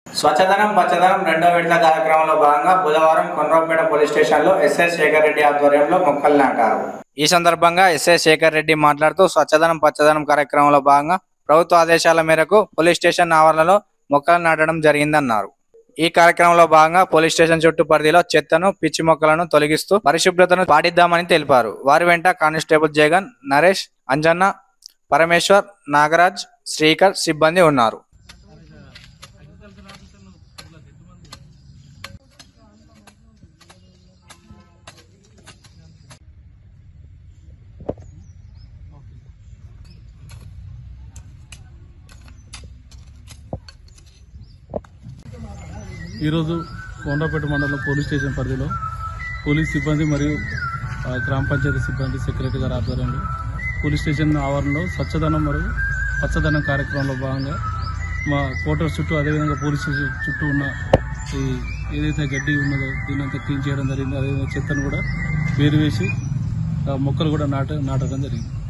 స్వచ్ఛదనం పచ్చదనం రెండో విడత కార్యక్రమంలో భాగంగా బుధవారం కొండ్రపేట పోలీస్ స్టేషన్లో ఎస్ఐ శేఖర్ రెడ్డి ఆధ్వర్యంలో మొక్కలు నాటారు ఈ సందర్భంగా ఎస్ఐ శేఖర్ రెడ్డి మాట్లాడుతూ స్వచ్ఛదనం పచ్చదనం కార్యక్రమంలో భాగంగా ప్రభుత్వ ఆదేశాల మేరకు పోలీస్ స్టేషన్ ఆవరణలో మొక్కలు నాటడం జరిగిందన్నారు ఈ కార్యక్రమంలో భాగంగా పోలీస్ స్టేషన్ చుట్టూ పరిధిలో చెత్తను పిచ్చి మొక్కలను తొలగిస్తూ పరిశుభ్రతను పాటిద్దామని తెలిపారు వారి వెంట కానిస్టేబుల్ జగన్ నరేష్ అంజన్న పరమేశ్వర్ నాగరాజ్ శ్రీకర్ సిబ్బంది ఉన్నారు ఈరోజు కొండపేట మండలం పోలీస్ స్టేషన్ పరిధిలో పోలీస్ సిబ్బంది మరియు ఆ, గ్రామ పంచాయతీ సిబ్బంది సెక్రటరీ గారి ఆధ్వర్యంలో పోలీస్ స్టేషన్ ఆవరణలో స్వచ్ఛదనం మరియు పచ్చదనం కార్యక్రమంలో భాగంగా మా క్వార్టర్స్ చుట్టూ అదేవిధంగా పోలీస్ స్టేషన్ చుట్టూ ఉన్న ఈ ఏదైతే గడ్డి ఉన్నదో దీన్ని అంతా క్లీన్ చేయడం జరిగింది అదేవిధంగా చెత్తను కూడా వేరు వేసి ఆ, మొక్కలు కూడా నాట నాటడం జరిగింది